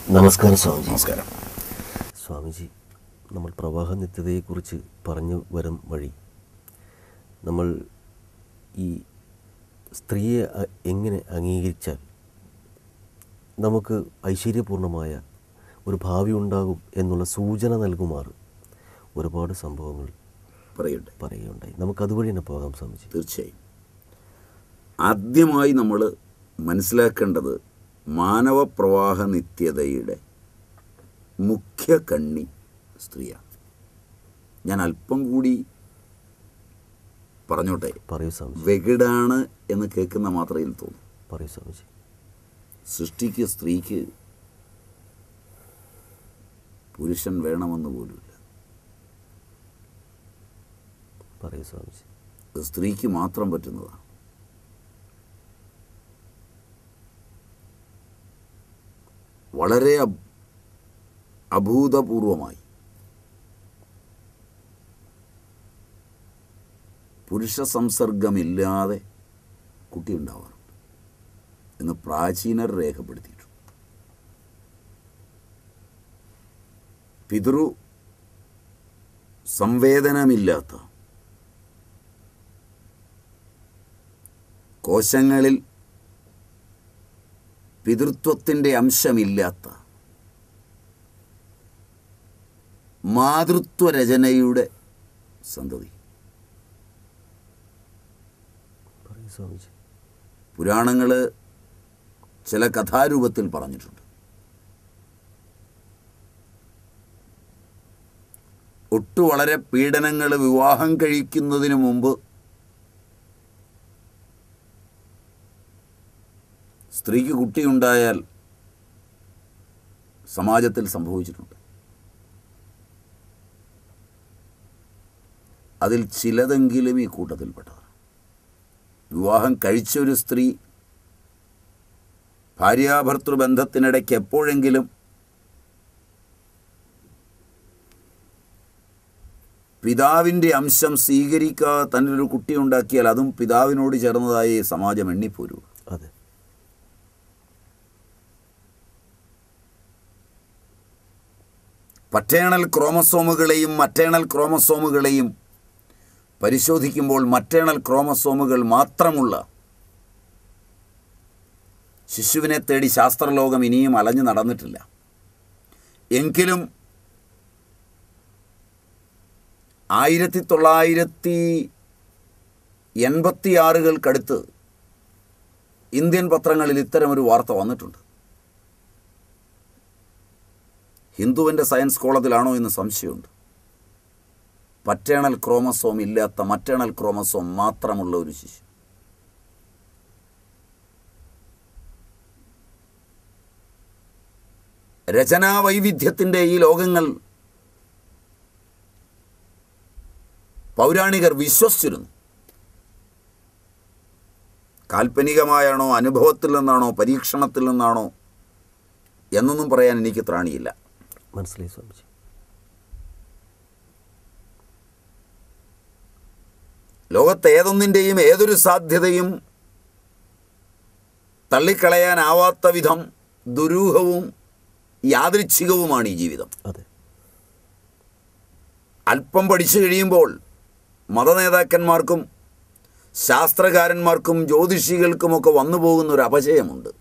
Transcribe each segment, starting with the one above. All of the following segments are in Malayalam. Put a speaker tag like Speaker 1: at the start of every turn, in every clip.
Speaker 1: നമസ്കാരം സ്വാമിജി
Speaker 2: നമസ്കാരം
Speaker 1: സ്വാമിജി നമ്മൾ പ്രവാഹ നിത്യതയെക്കുറിച്ച് പറഞ്ഞു വരും വഴി നമ്മൾ ഈ സ്ത്രീയെ അ- എങ്ങനെ അംഗീകരിച്ചാൽ നമുക്ക് ഐശ്വര്യപൂർണമായ ഒരു ഭാവി ഉണ്ടാകും എന്നുള്ള സൂചന നൽകുമാറ് ഒരുപാട് സംഭവങ്ങൾ
Speaker 2: പറയട്ടെ
Speaker 1: പറയുകയുണ്ടായി നമുക്ക് അതുവഴി തന്നെ പോകാം സ്വാമിജി
Speaker 2: തീർച്ചയായും ആദ്യമായി നമ്മൾ മനസ്സിലാക്കേണ്ടത് മാനവപ്രവാഹ നിത്യതയുടെ മുഖ്യ കണ്ണി സ്ത്രീയാണ് ഞാൻ അല്പം കൂടി പറഞ്ഞോട്ടെ
Speaker 1: പറയൂ സ്വാമിജി
Speaker 2: വെകിടാണ് എന്ന് കേൾക്കുന്ന മാത്രയിൽ തോന്നും
Speaker 1: പറയൂ സ്വാമിജി
Speaker 2: സൃഷ്ടിക്ക് സ്ത്രീക്ക് പുരുഷൻ വേണമെന്ന് പോലുമില്ല
Speaker 1: പറയൂ സ്വാമിജി
Speaker 2: അത് സ്ത്രീക്ക് മാത്രം പറ്റുന്നതാണ് വളരെ അഭ്- അഭൂതപൂർവമായി പുരുഷ സംസർഗമില്ലാതെ കുട്ടി ഉണ്ടാവാറുണ്ട് എന്ന് പ്രാചീനർ രേഖപ്പെടുത്തിയിട്ടുണ്ട് പിതൃ സംവേദനമില്ലാത്ത കോശങ്ങളിൽ പിതൃത്വത്തിൻ്റെ അംശമില്ലാത്ത മാതൃത്വരചനയുടെ സന്തതി
Speaker 1: പറയൂ സ്വാമിജി
Speaker 2: പുരാണങ്ങൾ ചില കഥാരൂപത്തിൽ പറഞ്ഞിട്ടുണ്ട് ഒട്ടു വളരെ പീഡനങ്ങൾ വിവാഹം കഴിക്കുന്നതിന് മുമ്പ് സ്ത്രീക്ക് കുട്ടിയുണ്ടായാൽ സമാജത്തിൽ സംഭവിച്ചിട്ടുണ്ട് അതിൽ ചിലതെങ്കിലും ഈ കൂട്ടത്തിൽപ്പെട്ടതാണ് വിവാഹം കഴിച്ച ഒരു സ്ത്രീ ഭാര്യാഭർത്തൃ ബന്ധത്തിനിടയ്ക്ക് എപ്പോഴെങ്കിലും പിതാവിൻ്റെ അംശം സ്വീകരിക്കാതെ തന്നെ ഒരു കുട്ടി ഉണ്ടാക്കിയാൽ അതും പിതാവിനോട് ചേർന്നതായി സമാജം എണ്ണിപ്പോരൂ
Speaker 1: അതെ
Speaker 2: പറ്റേണൽ ക്രോമസോമുകളെയും മറ്റേണൽ ക്രോമസോമുകളെയും പരിശോധിക്കുമ്പോൾ മറ്റേണൽ ക്രോമസോമുകൾ മാത്രമുള്ള ശിശുവിനെ തേടി ശാസ്ത്രലോകം ഇനിയും അലഞ്ഞു നടന്നിട്ടില്ല എങ്കിലും ആയിരത്തി തൊള്ളായിരത്തി എൺപത്തിയാറുകൾക്കടുത്ത് ഇന്ത്യൻ പത്രങ്ങളിൽ ഇത്തരമൊരു വാർത്ത വന്നിട്ടുണ്ട് ഹിന്ദുവിൻ്റെ സയൻസ് കോളത്തിലാണോ എന്ന് സംശയമുണ്ട് പറ്റേണൽ ക്രോമസോം ഇല്ലാത്ത മറ്റേണൽ ക്രോമസോം മാത്രമുള്ള ഒരു ശിശു രചനാ വൈവിധ്യത്തിൻ്റെ ഈ ലോകങ്ങൾ പൗരാണികർ വിശ്വസിച്ചിരുന്നു കാൽപ്പനികമായാണോ അനുഭവത്തിൽ നിന്നാണോ പരീക്ഷണത്തിൽ നിന്നാണോ എന്നൊന്നും പറയാൻ എനിക്ക് ത്രാണിയില്ല
Speaker 1: മനസ്സിലായി സ്വാമിജി
Speaker 2: ലോകത്ത് ഏതൊന്നിൻ്റെയും ഏതൊരു സാധ്യതയും തള്ളിക്കളയാനാവാത്ത വിധം ദുരൂഹവും യാദൃച്ഛികവുമാണ് ഈ ജീവിതം
Speaker 1: അതെ
Speaker 2: അല്പം പഠിച്ചു കഴിയുമ്പോൾ മതനേതാക്കന്മാർക്കും ശാസ്ത്രകാരന്മാർക്കും ജ്യോതിഷികൾക്കുമൊക്കെ വന്നു പോകുന്ന ഒരു അപജയമുണ്ട്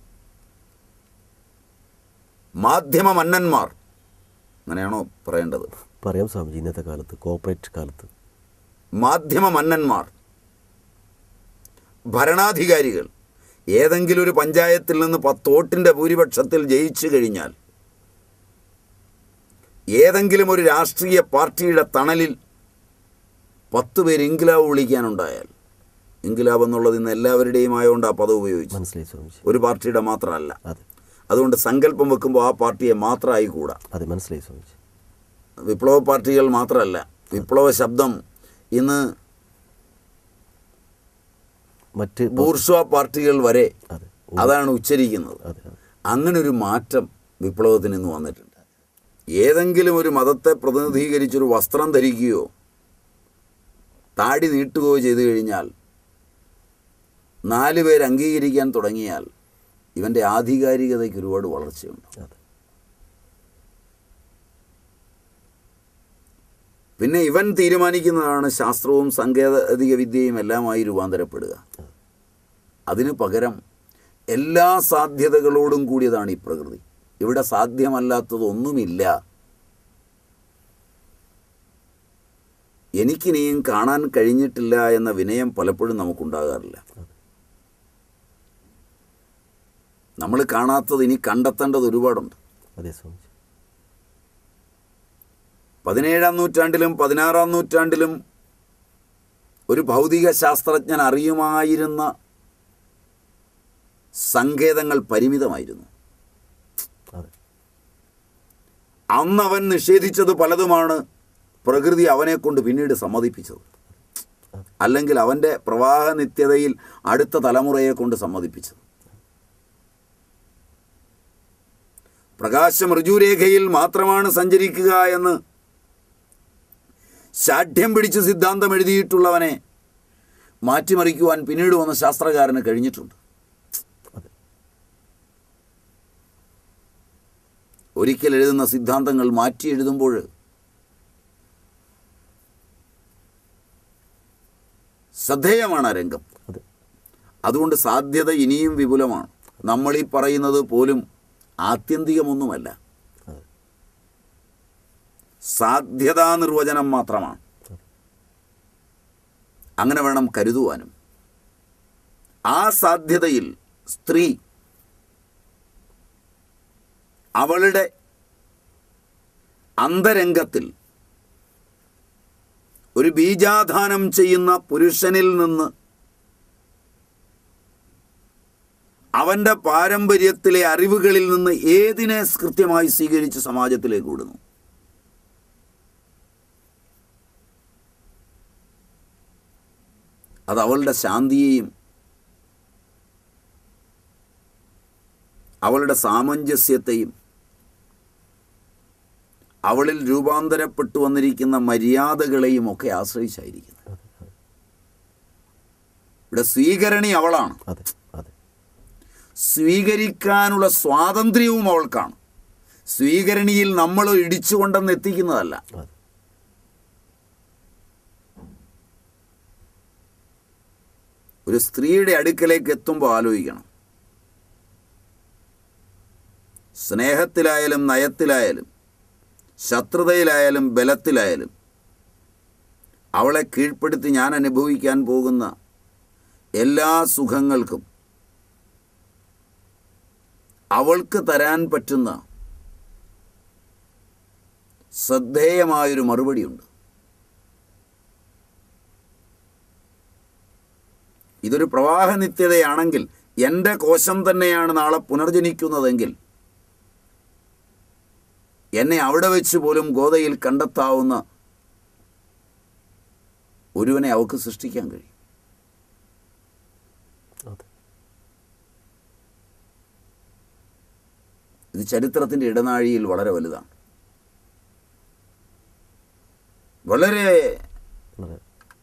Speaker 2: മാധ്യമ മന്നന്മാർ അങ്ങനെയാണോ പറയേണ്ടത്
Speaker 1: പറയാം സ്വാമിജി ഇന്നത്തെ കാലത്ത് കോപ്പറേറ്റ് കാലത്ത്
Speaker 2: മാധ്യമ മന്നന്മാർ ഭരണാധികാരികൾ ഏതെങ്കിലും ഒരു പഞ്ചായത്തിൽ നിന്ന് പത്തോട്ടിൻ്റെ ഭൂരിപക്ഷത്തിൽ ജയിച്ചു കഴിഞ്ഞാൽ ഏതെങ്കിലും ഒരു രാഷ്ട്രീയ പാർട്ടിയുടെ തണലിൽ പത്ത് പേര് ഇൻകിലാബ് വിളിക്കാനുണ്ടായാൽ ഇൻകിലാബ് എന്നുള്ളത് ഇന്ന് എല്ലാവരുടെയും ആയതുകൊണ്ട് ആ പദം ഉപയോഗിച്ചു
Speaker 1: മനസ്സിലായി സ്വാമിജി
Speaker 2: ഒരു പാർട്ടിയുടെ മാത്രമല്ല
Speaker 1: അതെ
Speaker 2: അതുകൊണ്ട് സങ്കല്പം വെക്കുമ്പോൾ ആ പാർട്ടിയെ മാത്രമായി കൂടാ
Speaker 1: അതെ മനസ്സിലായി സ്വാമിജി
Speaker 2: വിപ്ലവ പാർട്ടികൾ മാത്രമല്ല വിപ്ലവ ശബ്ദം ഇന്ന്
Speaker 1: മറ്റ്
Speaker 2: ബൂർഷ്വ പാർട്ടികൾ വരെ
Speaker 1: അതെ
Speaker 2: അതാണ് ഉച്ചരിക്കുന്നത്
Speaker 1: അതെ അതെ
Speaker 2: അങ്ങനെ ഒരു മാറ്റം വിപ്ലവത്തിന് ഇന്ന് വന്നിട്ടുണ്ട് ഏതെങ്കിലും ഒരു മതത്തെ പ്രതിനിധീകരിച്ചൊരു വസ്ത്രം ധരിക്കുകയോ താടി നീട്ടുകയോ ചെയ്തു കഴിഞ്ഞാൽ നാല് പേര് അംഗീകരിക്കാൻ തുടങ്ങിയാൽ ഇവൻ്റെ ആധികാരികതയ്ക്ക് ഒരുപാട് വളർച്ചയുണ്ട്
Speaker 1: അതെ
Speaker 2: പിന്നെ ഇവൻ തീരുമാനിക്കുന്നതാണ് ശാസ്ത്രവും സാങ്കേതിക വിദ്യയും എല്ലാമായി രൂപാന്തരപ്പെടുക അതിന് പകരം എല്ലാ സാധ്യതകളോടും കൂടിയതാണ് ഈ പ്രകൃതി ഇവിടെ സാധ്യമല്ലാത്തതൊന്നുമില്ല എനിക്കിനിയും കാണാൻ കഴിഞ്ഞിട്ടില്ല എന്ന വിനയം പലപ്പോഴും നമുക്കുണ്ടാകാറില്ല നമ്മൾ കാണാത്തത് ഇനി കണ്ടെത്തേണ്ടത് ഒരുപാടുണ്ട്
Speaker 1: അതെ സ്വാമിജി
Speaker 2: പതിനേഴാം നൂറ്റാണ്ടിലും പതിനാറാം നൂറ്റാണ്ടിലും ഒരു ഭൗതിക ശാസ്ത്രജ്ഞൻ അറിയുമായിരുന്ന സങ്കേതങ്ങൾ പരിമിതമായിരുന്നു
Speaker 1: അതെ
Speaker 2: അന്ന് അവൻ നിഷേധിച്ചത് പലതുമാണ് പ്രകൃതി അവനെ കൊണ്ട് പിന്നീട് സമ്മതിപ്പിച്ചത് അല്ലെങ്കിൽ അവൻ്റെ പ്രവാഹ നിത്യതയിൽ അടുത്ത തലമുറയെ കൊണ്ട് സമ്മതിപ്പിച്ചത് പ്രകാശം ഋജുരേഖയിൽ മാത്രമാണ് സഞ്ചരിക്കുക എന്ന് ശാഠ്യം പിടിച്ച് സിദ്ധാന്തം എഴുതിയിട്ടുള്ളവനെ മാറ്റിമറിക്കുവാൻ പിന്നീട് വന്ന ശാസ്ത്രകാരന് കഴിഞ്ഞിട്ടുണ്ട്
Speaker 1: അതെ
Speaker 2: ഒരിക്കൽ എഴുതുന്ന സിദ്ധാന്തങ്ങൾ മാറ്റി എഴുതുമ്പോൾ ശ്രദ്ധേയമാണ് ആ രംഗം
Speaker 1: അതെ
Speaker 2: അതുകൊണ്ട് സാധ്യത ഇനിയും വിപുലമാണ് നമ്മൾ ഈ പറയുന്നത് പോലും ആത്യന്തികമൊന്നുമല്ല
Speaker 1: അതെ
Speaker 2: സാധ്യതാ നിർവചനം മാത്രമാണ് അങ്ങനെ വേണം കരുതുവാനും ആ സാധ്യതയിൽ സ്ത്രീ അവളുടെ അന്തരംഗത്തിൽ ഒരു ബീജാധാനം ചെയ്യുന്ന പുരുഷനിൽ നിന്ന് അവൻ്റെ പാരമ്പര്യത്തിലെ അറിവുകളിൽ നിന്ന് ഏതിനെ കൃത്യമായി സ്വീകരിച്ച് സമാജത്തിലേക്ക് വിടുന്നു അത് അവളുടെ ശാന്തിയെയും അവളുടെ സാമഞ്ജസ്യത്തെയും അവളിൽ രൂപാന്തരപ്പെട്ടു വന്നിരിക്കുന്ന മര്യാദകളെയും ഒക്കെ ആശ്രയിച്ചായിരിക്കുന്നത് ഇവിടെ സ്വീകരണി അവളാണ്
Speaker 1: അതെ അതെ
Speaker 2: സ്വീകരിക്കാനുള്ള സ്വാതന്ത്ര്യവും അവൾക്കാണ് സ്വീകരണിയിൽ നമ്മൾ ഇടിച്ചുകൊണ്ടെന്ന് എത്തിക്കുന്നതല്ല
Speaker 1: അതെ
Speaker 2: ഒരു സ്ത്രീയുടെ അടുക്കലേക്ക് എത്തുമ്പോൾ ആലോചിക്കണം സ്നേഹത്തിലായാലും നയത്തിലായാലും ശത്രുതയിലായാലും ബലത്തിലായാലും അവളെ കീഴ്പ്പെടുത്തി ഞാൻ അനുഭവിക്കാൻ പോകുന്ന എല്ലാ സുഖങ്ങൾക്കും അവൾക്ക് തരാൻ പറ്റുന്ന ശ്രദ്ധേയമായൊരു മറുപടിയുണ്ട് ഇതൊരു പ്രവാഹ നിത്യതയാണെങ്കിൽ എൻ്റെ കോശം തന്നെയാണ് നാളെ പുനർജനിക്കുന്നതെങ്കിൽ എന്നെ അവിടെ വെച്ച് പോലും ഗോതയിൽ കണ്ടെത്താവുന്ന ഒരുവനെ അവൾക്ക് സൃഷ്ടിക്കാൻ കഴിയും
Speaker 1: അതെ
Speaker 2: ഇത് ചരിത്രത്തിൻ്റെ ഇടനാഴിയിൽ വളരെ വലുതാണ് വളരെ
Speaker 1: വളരെ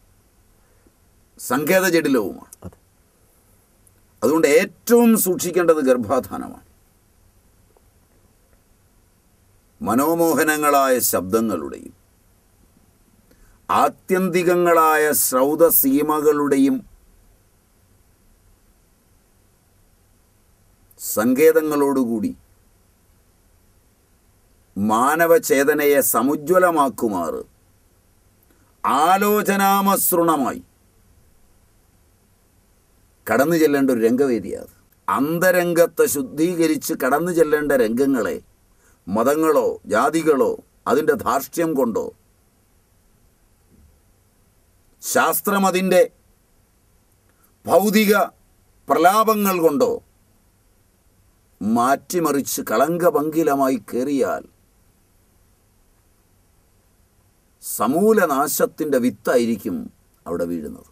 Speaker 2: സങ്കേതജടിലവുമാണ്
Speaker 1: അതെ
Speaker 2: അതുകൊണ്ട് ഏറ്റവും സൂക്ഷിക്കേണ്ടത് ഗർഭാധാനമാണ് മനോമോഹനങ്ങളായ ശബ്ദങ്ങളുടെയും ആത്യന്തികങ്ങളായ ശ്രൗതസീമകളുടെയും സങ്കേതങ്ങളോടുകൂടി മാനവചേതനയെ സമുജ്വലമാക്കുമാറ് ആലോചനാമസൃണമായി കടന്നു ചെല്ലേണ്ട ഒരു രംഗവേദിയാണ് അന്തരംഗത്തെ ശുദ്ധീകരിച്ച് കടന്നു ചെല്ലേണ്ട രംഗങ്ങളെ മതങ്ങളോ ജാതികളോ അതിൻ്റെ ധാർഷ്ട്യം കൊണ്ടോ ശാസ്ത്രം അതിൻ്റെ ഭൗതിക പ്രലാപങ്ങൾ കൊണ്ടോ മാറ്റിമറിച്ച് കളങ്കപങ്കിലമായി കയറിയാൽ സമൂലനാശത്തിൻ്റെ വിത്തായിരിക്കും അവിടെ വീഴുന്നത്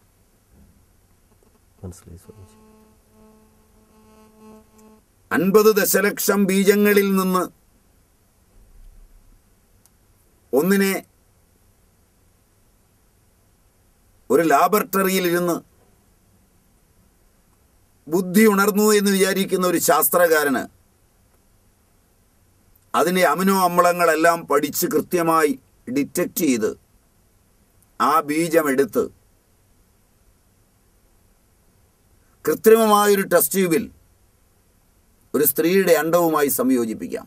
Speaker 1: മനസ്സിലായി സ്വാമിജി
Speaker 2: അൻപത് ദശലക്ഷം ബീജങ്ങളിൽ നിന്ന് ഒന്നിനെ ഒരു ലാബറട്ടറിയിലിരുന്ന് ബുദ്ധി ഉണർന്നു എന്ന് വിചാരിക്കുന്ന ഒരു ശാസ്ത്രകാരന് അതിൻ്റെ അമിനോ അമ്ലങ്ങളെല്ലാം പഠിച്ച് കൃത്യമായി ഡിറ്റക്റ്റ് ചെയ്ത് ആ ബീജമെടുത്ത് കൃത്രിമമായൊരു ടെസ്റ്റ് ട്യൂബിൽ ഒരു സ്ത്രീയുടെ അണ്ടവുമായി സംയോജിപ്പിക്കാം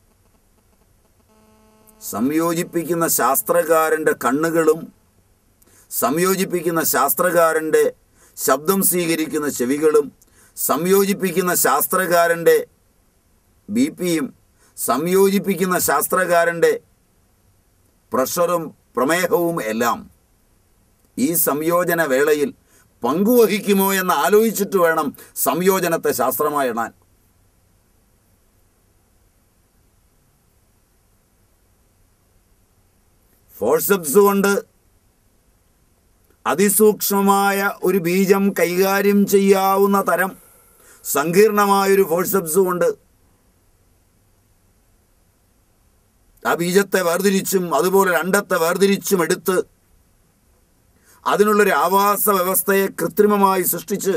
Speaker 2: സംയോജിപ്പിക്കുന്ന ശാസ്ത്രകാരൻ്റെ കണ്ണുകളും സംയോജിപ്പിക്കുന്ന ശാസ്ത്രകാരൻ്റെ ശബ്ദം സ്വീകരിക്കുന്ന ചെവികളും സംയോജിപ്പിക്കുന്ന ശാസ്ത്രകാരൻ്റെ ബി പിയും സംയോജിപ്പിക്കുന്ന ശാസ്ത്രകാരൻ്റെ പ്രഷറും പ്രമേഹവും എല്ലാം ഈ സംയോജന വേളയിൽ പങ്കുവഹിക്കുമോ എന്ന് ആലോചിച്ചിട്ട് വേണം സംയോജനത്തെ ശാസ്ത്രമായി എണ്ണാൻ ഫോഴ്സപ്സ് കൊണ്ട് അതിസൂക്ഷ്മമായ ഒരു ബീജം കൈകാര്യം ചെയ്യാവുന്ന തരം സങ്കീർണമായൊരു ഫോഴ്സപ്സ് കൊണ്ട് ആ ബീജത്തെ വേർതിരിച്ചും അതുപോലെ രണ്ടത്തെ വേർതിരിച്ചും എടുത്ത് അതിനുള്ളൊരു ആവാസ വ്യവസ്ഥയെ കൃത്രിമമായി സൃഷ്ടിച്ച്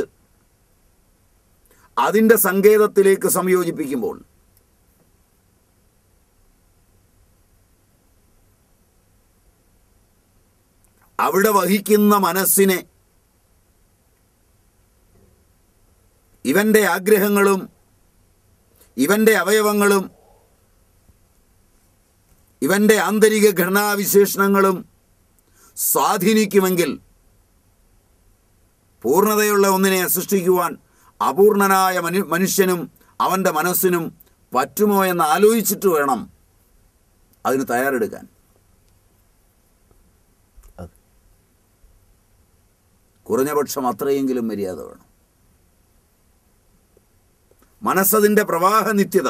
Speaker 2: അതിൻ്റെ സങ്കേതത്തിലേക്ക് സംയോജിപ്പിക്കുമ്പോൾ അവിടെ വഹിക്കുന്ന മനസ്സിനെ ഇവൻ്റെ ആഗ്രഹങ്ങളും ഇവൻ്റെ അവയവങ്ങളും ഇവൻ്റെ ആന്തരിക ഘടനാവിശേഷണങ്ങളും സ്വാധീനിക്കുമെങ്കിൽ പൂർണ്ണതയുള്ള ഒന്നിനെ സൃഷ്ടിക്കുവാൻ അപൂർണനായ മനു മനുഷ്യനും അവൻ്റെ മനസ്സിനും പറ്റുമോ എന്ന് ആലോചിച്ചിട്ട് വേണം അതിന് തയ്യാറെടുക്കാൻ
Speaker 1: അതെ
Speaker 2: കുറഞ്ഞപക്ഷം അത്രയെങ്കിലും മര്യാദ വേണം മനസ്സതിൻ്റെ പ്രവാഹ നിത്യത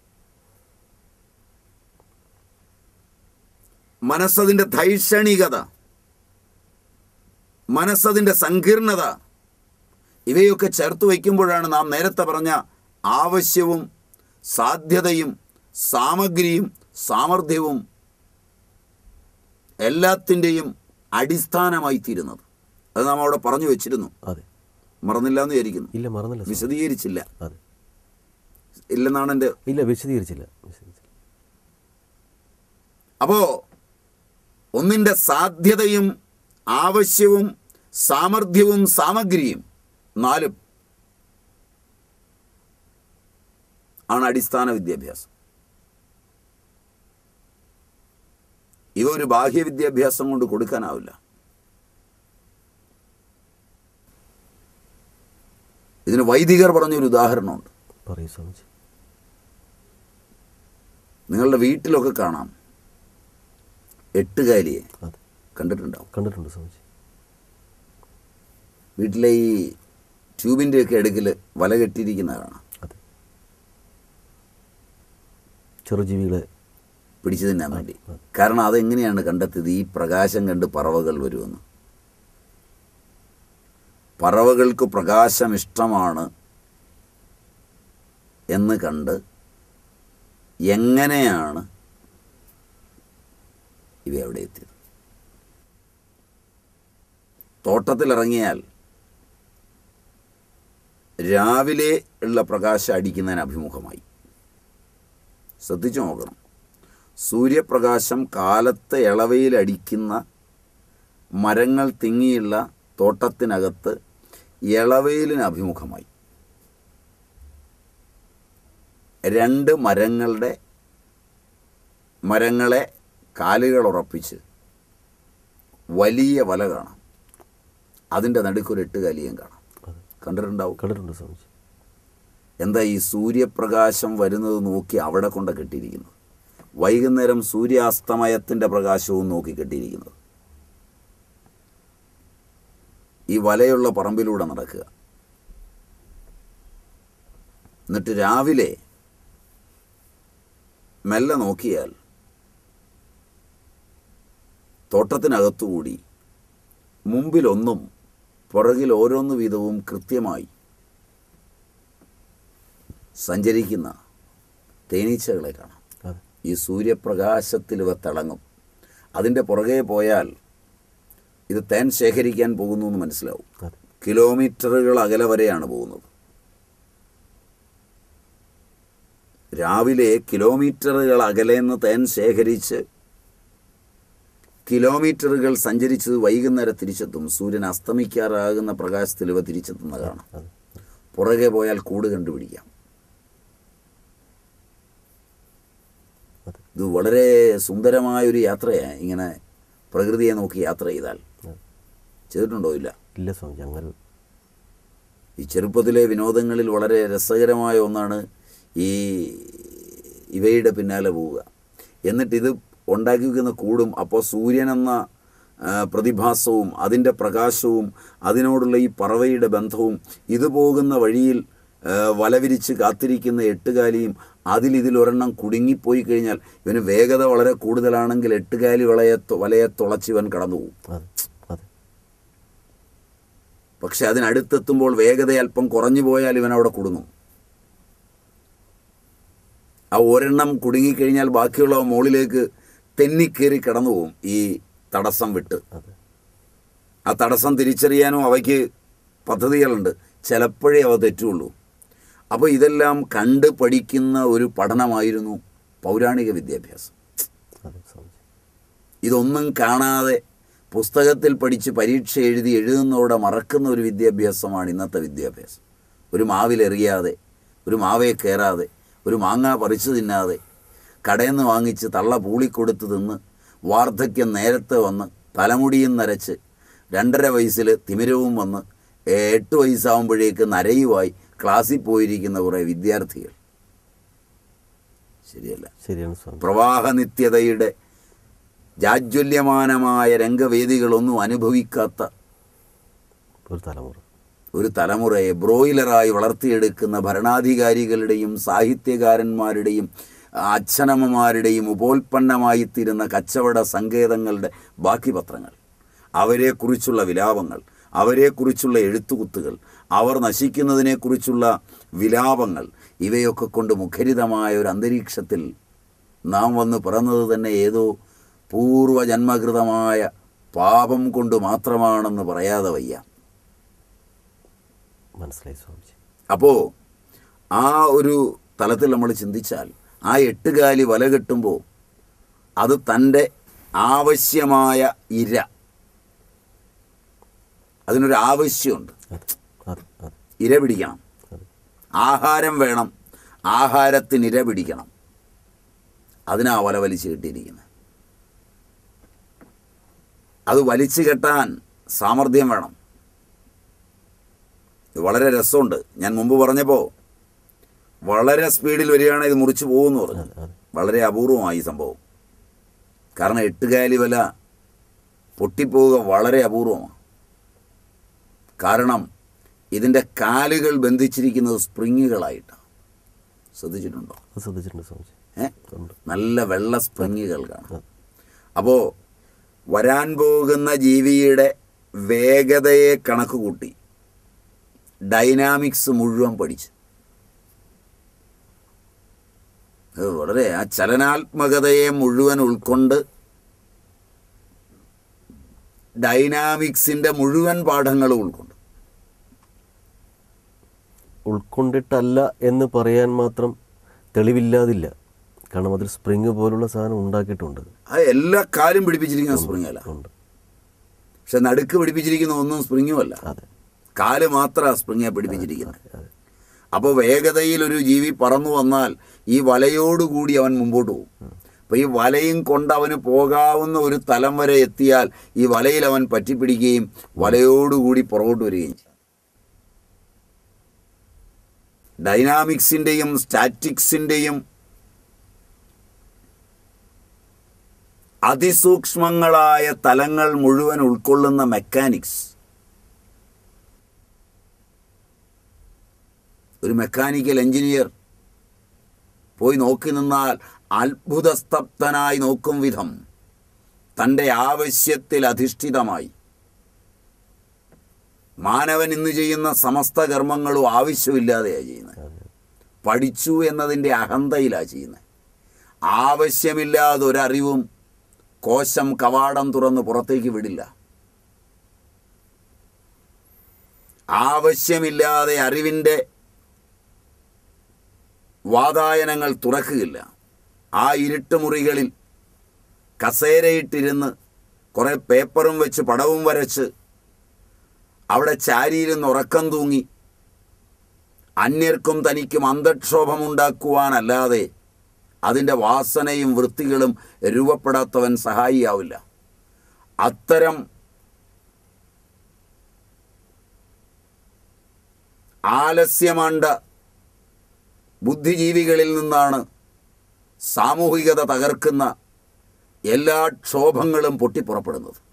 Speaker 2: മനസ്സതിൻ്റെ ധൈഷണികത മനസ്സതിൻ്റെ സങ്കീർണത ഇവയൊക്കെ ചേർത്ത് വയ്ക്കുമ്പോഴാണ് നാം നേരത്തെ പറഞ്ഞ ആവശ്യവും സാധ്യതയും സാമഗ്രിയും സാമർഥ്യവും എല്ലാത്തിൻ്റെയും അടിസ്ഥാനമായി തീരുന്നത് അത് നാം അവിടെ പറഞ്ഞു വെച്ചിരുന്നു
Speaker 1: അതെ
Speaker 2: മറന്നില്ല എന്ന് വിചാരിക്കുന്നു
Speaker 1: ഇല്ല മറന്നില്ല സ്വാമി.
Speaker 2: വിശദീകരിച്ചില്ല
Speaker 1: അതെ
Speaker 2: ഇല്ലെന്നാണ് എൻ്റെ
Speaker 1: ഇല്ല വിശദീകരിച്ചില്ല വിശദീകരിച്ചില്ല
Speaker 2: അപ്പോൾ ഒന്നിൻ്റെ സാധ്യതയും ആവശ്യവും സാമർഥ്യവും സാമഗ്രിയും നാലും ആണ് അടിസ്ഥാന വിദ്യാഭ്യാസം ഇവ ഒരു ബാഹ്യ വിദ്യാഭ്യാസം കൊണ്ട് കൊടുക്കാനാവില്ല ഇതിന് വൈദികർ പറഞ്ഞൊരു ഉദാഹരണമുണ്ട്
Speaker 1: പറയൂ സ്വാമിജി
Speaker 2: നിങ്ങളുടെ വീട്ടിലൊക്കെ കാണാം എട്ടുകാലിയെ
Speaker 1: അതെ
Speaker 2: കണ്ടിട്ടുണ്ടാവും
Speaker 1: കണ്ടിട്ടുണ്ട് സ്വാമിജി
Speaker 2: വീട്ടിലെ ഈ ട്യൂബിൻ്റെയൊക്കെ അടുക്കിൽ വല കെട്ടിയിരിക്കുന്ന കാണാം
Speaker 1: അതെ ചെറുജീവികളെ
Speaker 2: പിടിച്ചു തിന്നാൻ വേണ്ടി കാരണം അതെങ്ങനെയാണ് കണ്ടെത്തിയത് ഈ പ്രകാശം കണ്ട് പറവകൾ വരുമെന്ന് പറവകൾക്ക് പ്രകാശം ഇഷ്ടമാണ് എന്ന് കണ്ട് എങ്ങനെയാണ് ഇവ എവിടെ എത്തിയത് തോട്ടത്തിലിറങ്ങിയാൽ രാവിലെ ഉള്ള പ്രകാശം അടിക്കുന്നതിന് അഭിമുഖമായി ശ്രദ്ധിച്ചു നോക്കണം സൂര്യപ്രകാശം കാലത്ത് ഇളവയിൽ അടിക്കുന്ന മരങ്ങൾ തിങ്ങിയുള്ള തോട്ടത്തിനകത്ത് ഇളവയിലിന് അഭിമുഖമായി രണ്ട് മരങ്ങളുടെ മരങ്ങളെ കാലുകൾ ഉറപ്പിച്ച് വലിയ വല കാണാം അതിൻ്റെ നടുക്കൊരു എട്ടുകാലിയും കാണാം
Speaker 1: അതെ
Speaker 2: കണ്ടിട്ടുണ്ടാവും
Speaker 1: കണ്ടിട്ടുണ്ട് സ്വാമിജി
Speaker 2: എന്താ ഈ സൂര്യപ്രകാശം വരുന്നത് നോക്കി അവിടെ കൊണ്ട് കെട്ടിയിരിക്കുന്നത് വൈകുന്നേരം സൂര്യാസ്തമയത്തിൻ്റെ പ്രകാശവും നോക്കി കെട്ടിയിരിക്കുന്നത് ഈ വലയുള്ള പറമ്പിലൂടെ നടക്കുക എന്നിട്ട് രാവിലെ മെല്ലെ നോക്കിയാൽ തോട്ടത്തിനകത്തുകൂടി മുമ്പിലൊന്നും പുറകിൽ ഓരോന്ന് വീതവും കൃത്യമായി സഞ്ചരിക്കുന്ന തേനീച്ചകളെ കാണാം
Speaker 1: അതെ
Speaker 2: ഈ സൂര്യപ്രകാശത്തിൽ ഇവ തിളങ്ങും അതിൻ്റെ പുറകെ പോയാൽ ഇത് തേൻ ശേഖരിക്കാൻ പോകുന്നു എന്ന് മനസ്സിലാവും
Speaker 1: അതെ
Speaker 2: കിലോമീറ്ററുകൾ അകലെ വരെയാണ് പോകുന്നത് രാവിലെ കിലോമീറ്ററുകൾ അകലെ നിന്ന് തേൻ ശേഖരിച്ച് കിലോമീറ്ററുകൾ സഞ്ചരിച്ചത് വൈകുന്നേരം തിരിച്ചെത്തും സൂര്യൻ അസ്തമിക്കാറാകുന്ന പ്രകാശത്തിൽ ഇവ തിരിച്ചെത്തുന്ന കാണാം
Speaker 1: അതെ
Speaker 2: പുറകെ പോയാൽ കൂട് കണ്ടുപിടിക്കാം
Speaker 1: അതെ
Speaker 2: ഇത് വളരെ സുന്ദരമായൊരു യാത്രയാണ് ഇങ്ങനെ പ്രകൃതിയെ നോക്കി യാത്ര ചെയ്താൽ
Speaker 1: അതെ.
Speaker 2: ചെയ്തിട്ടുണ്ടോ ഇല്ല
Speaker 1: ഇല്ല സ്വാമിജി അങ്ങനെ
Speaker 2: ഈ ചെറുപ്പത്തിലെ വിനോദങ്ങളിൽ വളരെ രസകരമായ ഒന്നാണ് ഈ ഇവയുടെ പിന്നാലെ പോവുക എന്നിട്ട് ഇത് ഉണ്ടാക്കി വെക്കുന്ന കൂടും അപ്പോൾ സൂര്യൻ എന്ന ആ, പ്രതിഭാസവും അതിൻ്റെ പ്രകാശവും അതിനോടുള്ള ഈ പറവയുടെ ബന്ധവും ഇത് പോകുന്ന വഴിയിൽ ആ, വലവിരിച്ച് കാത്തിരിക്കുന്ന എട്ടുകാലിയും അതിൽ ഇതിലൊരെണ്ണം കുടുങ്ങിപ്പോയി കഴിഞ്ഞാൽ ഇവന് വേഗത വളരെ കൂടുതലാണെങ്കിൽ എട്ടുകാലി വളയെ വലയെ തുളച്ച് ഇവൻ കടന്നു പോകും
Speaker 1: അതെ അതെ
Speaker 2: പക്ഷെ അതിനടുത്തെത്തുമ്പോൾ വേഗത അല്പം കുറഞ്ഞു പോയാൽ ഇവൻ അവിടെ കുടുങ്ങും ആ ഒരെണ്ണം കുടുങ്ങിക്കഴിഞ്ഞാൽ ബാക്കിയുള്ളവ മുകളിലേക്ക് തെന്നിക്കേറി കടന്നു പോകും ഈ തടസ്സം വിട്ട്
Speaker 1: അതെ
Speaker 2: ആ തടസ്സം തിരിച്ചറിയാനും അവയ്ക്ക് പദ്ധതികളുണ്ട് ചിലപ്പോഴേ അവ തെറ്റുള്ളൂ അപ്പോൾ ഇതെല്ലാം കണ്ട് പഠിക്കുന്ന ഒരു പഠനമായിരുന്നു പൗരാണിക വിദ്യാഭ്യാസം
Speaker 1: അതെ സ്വാമിജി
Speaker 2: ഇതൊന്നും കാണാതെ പുസ്തകത്തിൽ പഠിച്ച് പരീക്ഷ എഴുതി എഴുതുന്നതോടെ മറക്കുന്ന ഒരു വിദ്യാഭ്യാസമാണ് ഇന്നത്തെ വിദ്യാഭ്യാസം ഒരു മാവിലെറിയാതെ ഒരു മാവയെ കയറാതെ ഒരു മാങ്ങ പറിച്ചു തിന്നാതെ കടയിൽ നിന്ന് വാങ്ങിച്ച് തള്ള പൂളിക്കൊടുത്ത് തിന്ന് വാർദ്ധക്യം നേരത്തെ വന്ന് തലമുടിയും നരച്ച് രണ്ടര വയസ്സിൽ തിമിരവും വന്ന് എട്ട് വയസ്സാകുമ്പോഴേക്ക് നരയുമായി ക്ലാസ്സിൽ പോയിരിക്കുന്ന കുറേ വിദ്യാർത്ഥികൾ ശരിയല്ല
Speaker 1: ശരിയാണ് സ്വാമി
Speaker 2: പ്രവാഹനിത്യതയുടെ ജാജ്വല്യമാനമായ രംഗവേദികളൊന്നും അനുഭവിക്കാത്ത
Speaker 1: ഒരു തലമുറ
Speaker 2: ഒരു തലമുറയെ ബ്രോയിലറായി വളർത്തിയെടുക്കുന്ന ഭരണാധികാരികളുടെയും സാഹിത്യകാരന്മാരുടെയും അച്ഛനമ്മമാരുടെയും ഉപോൽപ്പന്നമായിത്തീരുന്ന കച്ചവട സങ്കേതങ്ങളുടെ ബാക്കി പത്രങ്ങൾ അവരെക്കുറിച്ചുള്ള വിലാപങ്ങൾ അവരെക്കുറിച്ചുള്ള എഴുത്തുകുത്തുകൾ അവർ നശിക്കുന്നതിനെക്കുറിച്ചുള്ള വിലാപങ്ങൾ ഇവയൊക്കെ കൊണ്ട് മുഖരിതമായ ഒരു അന്തരീക്ഷത്തിൽ നാം വന്ന് പിറന്നത് തന്നെ ഏതോ പൂർവജന്മകൃതമായ പാപം കൊണ്ട് മാത്രമാണെന്ന് പറയാതെ വയ്യ
Speaker 1: മനസ്സിലായി സ്വാമിജി
Speaker 2: അപ്പോൾ ആ ഒരു തലത്തിൽ നമ്മൾ ചിന്തിച്ചാൽ ആ എട്ടുകാലി വല കെട്ടുമ്പോൾ അത് തൻ്റെ ആവശ്യമായ ഇര അതിനൊരു ആവശ്യമുണ്ട്
Speaker 1: അതെ അതെ അതെ
Speaker 2: ഇര പിടിക്കണം
Speaker 1: അതെ
Speaker 2: ആഹാരം വേണം ആഹാരത്തിന് ഇര പിടിക്കണം അതിനാ വല വലിച്ചു കെട്ടിയിരിക്കുന്നത് അത് വലിച്ചു കെട്ടാൻ സാമർഥ്യം വേണം ഇത് വളരെ രസമുണ്ട് ഞാൻ മുമ്പ് പറഞ്ഞപ്പോൾ വളരെ സ്പീഡിൽ വരികയാണെങ്കിൽ ഇത് മുറിച്ച് പോകുമെന്ന് പറഞ്ഞു
Speaker 1: അതെ അതെ
Speaker 2: വളരെ അപൂർവമായി ഈ സംഭവം കാരണം എട്ടുകാലി വല പൊട്ടിപ്പോവുക വളരെ അപൂർവമാണ് കാരണം ഇതിൻ്റെ കാലുകൾ ബന്ധിച്ചിരിക്കുന്നത് സ്പ്രിങ്ങുകളായിട്ടാണ് ശ്രദ്ധിച്ചിട്ടുണ്ടോ
Speaker 1: അത് ശ്രദ്ധിച്ചിട്ടുണ്ട് സ്വാമിജി
Speaker 2: ഏ
Speaker 1: ഉണ്ട്
Speaker 2: നല്ല വെള്ള സ്പ്രിങ്ങുകൾ കാണാം
Speaker 1: അതെ
Speaker 2: അപ്പോൾ വരാൻ പോകുന്ന ജീവിയുടെ വേഗതയെ കണക്ക് കൂട്ടി ഡൈനാമിക്സ് മുഴുവൻ പഠിച്ചു അത് വളരെ ആ ചലനാത്മകതയെ മുഴുവൻ ഉൾക്കൊണ്ട് ഡൈനാമിക്സിൻ്റെ മുഴുവൻ പാഠങ്ങളും ഉൾക്കൊണ്ട്
Speaker 1: ഉൾക്കൊണ്ടിട്ടല്ല എന്ന് പറയാൻ മാത്രം തെളിവില്ലാതില്ല കാരണം അതിൽ സ്പ്രിങ് പോലുള്ള സാധനം ഉണ്ടാക്കിയിട്ടുണ്ട്
Speaker 2: അത് എല്ലാ കാലും പിടിപ്പിച്ചിരിക്കുന്ന സ്പ്രിങ്ങല്ല
Speaker 1: ഉണ്ട്
Speaker 2: പക്ഷെ നടുക്ക് പിടിപ്പിച്ചിരിക്കുന്ന ഒന്നും സ്പ്രിങ്ങും അല്ല
Speaker 1: അതെ
Speaker 2: കാല് മാത്രമാണ് സ്പ്രിങ്ങെ പിടിപ്പിച്ചിരിക്കുന്നത്
Speaker 1: അതെ
Speaker 2: അപ്പോൾ വേഗതയിൽ ഒരു ജീവി പറന്നു വന്നാൽ ഈ വലയോടുകൂടി അവൻ മുമ്പോട്ട് പോകും അപ്പോൾ ഈ വലയും കൊണ്ട് അവന് പോകാവുന്ന ഒരു തലം വരെ എത്തിയാൽ ഈ വലയിൽ അവൻ പറ്റിപ്പിടിക്കുകയും വലയോടുകൂടി പുറകോട്ട് വരികയും ചെയ്യും ഡൈനാമിക്സിൻ്റെയും സ്റ്റാറ്റിക്സിൻ്റെയും അതിസൂക്ഷ്മങ്ങളായ തലങ്ങൾ മുഴുവൻ ഉൾക്കൊള്ളുന്ന മെക്കാനിക്സ് ഒരു മെക്കാനിക്കൽ എഞ്ചിനീയർ പോയി നോക്കി നിന്നാൽ അത്ഭുതസ്തബ്ധനായി നോക്കും വിധം തൻ്റെ ആവശ്യത്തിൽ അധിഷ്ഠിതമായി മാനവൻ ഇന്ന് ചെയ്യുന്ന സമസ്ത കർമ്മങ്ങളും ആവശ്യമില്ലാതെയാണ് ചെയ്യുന്നത്
Speaker 1: അതെ
Speaker 2: പഠിച്ചു എന്നതിൻ്റെ അഹന്തയിലാണ് ചെയ്യുന്നത് ആവശ്യമില്ലാതെ ഒരറിവും കോശം കവാടം തുറന്ന് പുറത്തേക്ക് വിടില്ല ആവശ്യമില്ലാതെ അറിവിൻ്റെ വാതായനങ്ങൾ തുറക്കുകയില്ല ആ ഇരുട്ട് മുറികളിൽ കസേരയിട്ടിരുന്ന് കുറേ പേപ്പറും വെച്ച് പടവും വരച്ച് അവിടെ ചാരിയിരുന്ന് ഉറക്കം തൂങ്ങി അന്യർക്കും തനിക്കും അന്തക്ഷോഭമുണ്ടാക്കുവാനല്ലാതെ അതിൻ്റെ വാസനയും വൃത്തികളും രൂപപ്പെടാത്തവൻ സഹായിയാവില്ല അത്തരം ആലസ്യമാണ്ട ബുദ്ധിജീവികളിൽ നിന്നാണ് സാമൂഹികത തകർക്കുന്ന എല്ലാ ക്ഷോഭങ്ങളും പൊട്ടിപ്പുറപ്പെടുന്നത്